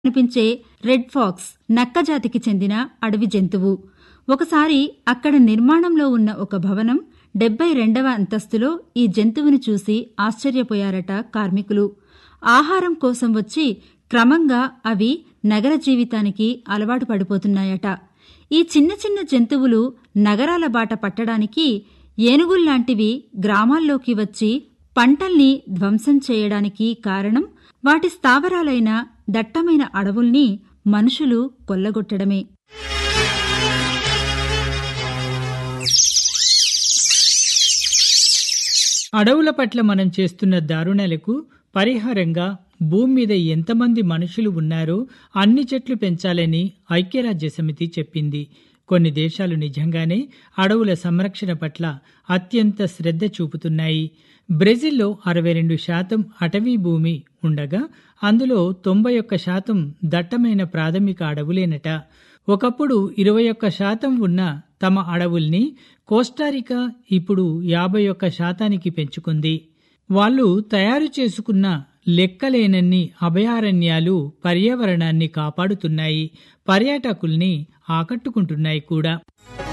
కనిపించే red pox నక్కజాతికి చెందిన అడవి జంతువు ఒకసారి అక్కడ నిర్మాణంలో ఉన్న ఒక భవనం డెబ్బై రెండవ అంతస్తులో ఈ జంతువును చూసి ఆశ్చర్యపోయారట కార్మికులు ఆహారం కోసం వచ్చి క్రమంగా అవి నగర జీవితానికి అలవాటు పడిపోతున్నాయట ఈ చిన్న చిన్న జంతువులు నగరాల బాట పట్టడానికి ఏనుగుల్లాంటివి గ్రామాల్లోకి వచ్చి పంటల్ని ధ్వంసం చేయడానికి కారణం వాటి స్థావరాలైన దట్టమైన అడవుల్ని మనుషులు కొల్లగొట్టడమే అడవుల పట్ల మనం చేస్తున్న దారుణాలకు పరిహారంగా భూమి మీద ఎంతమంది మనుషులు ఉన్నారో అన్ని చెట్లు పెంచాలని ఐక్యరాజ్య సమితి చెప్పింది కొన్ని దేశాలు నిజంగానే అడవుల సంరక్షణ పట్ల అత్యంత శ్రద్ధ చూపుతున్నాయి బ్రెజిల్లో అరవై రెండు శాతం అటవీ భూమి ఉండగా అందులో తొంభై ఒక్క శాతం దట్టమైన ప్రాథమిక అడవులేనట ఒకప్పుడు ఇరవై ఒక్క శాతం ఉన్న తమ అడవుల్ని కోస్టారికా ఇప్పుడు యాభై ఒక్క శాతానికి పెంచుకుంది వాళ్ళు తయారు చేసుకున్న లెక్కలేనన్ని అభయారణ్యాలు పర్యావరణాన్ని కాపాడుతున్నాయి పర్యాటకుల్ని ఆకట్టుకుంటున్నాయి కూడా